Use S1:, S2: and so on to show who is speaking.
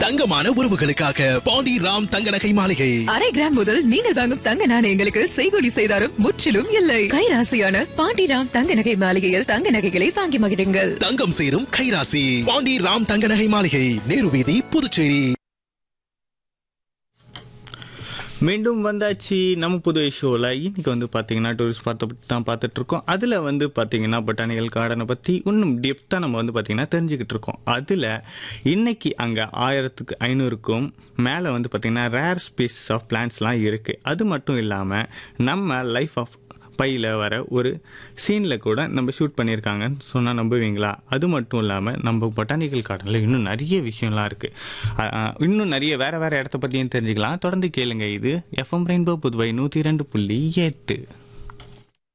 S1: தங்கமான உறவுகளுக்காக பாண்டி ராம் தங்க நகை மாளிகை
S2: அரை கிராம் முதல் நீங்கள் வாங்கும் தங்க நாணயங்களுக்கு செய்கூலி செய்தாரும் முற்றிலும் இல்லை கைராசியான பாண்டிராம் தங்க நகை மாளிகையில் தங்க நகைகளை வாங்கி மகிழுங்கள்
S1: தங்கம் சேரும் கைராசி பாண்டி ராம் தங்க நகை மாளிகை நேரு வீதி புதுச்சேரி
S3: மீண்டும் வந்தாச்சு நம்ம புது ஷோவில் இன்னைக்கு வந்து பார்த்தீங்கன்னா டூரிஸ்ட் பார்த்த பற்றி தான் பார்த்துட்டு இருக்கோம் அதில் வந்து பார்த்தீங்கன்னா பொட்டானிக்கல் கார்டனை பற்றி இன்னும் டெப்த்தாக நம்ம வந்து பார்த்தீங்கன்னா தெரிஞ்சுக்கிட்டு இருக்கோம் அதில் இன்னைக்கு அங்கே ஆயிரத்துக்கு ஐநூறுக்கும் மேலே வந்து பார்த்தீங்கன்னா ரேர் ஸ்பீசிஸ் ஆஃப் பிளான்ட்ஸ்லாம் இருக்குது அது மட்டும் இல்லாமல் நம்ம லைஃப் ஆஃப் பையில் வர ஒரு சீனில் கூட நம்ம ஷூட் பண்ணியிருக்காங்கன்னு சொன்னால் நம்புவீங்களா அது மட்டும் இல்லாமல் நம்ம பொட்டானிக்கல் கார்டனில் இன்னும் நிறைய விஷயம்லாம் இருக்குது இன்னும் நிறைய வேறு வேறு இடத்த பற்றியும் தெரிஞ்சுக்கலாம் தொடர்ந்து கேளுங்க இது எஃப்எம் ரெயின்போ புதுவை நூற்றி ரெண்டு புள்ளி எட்டு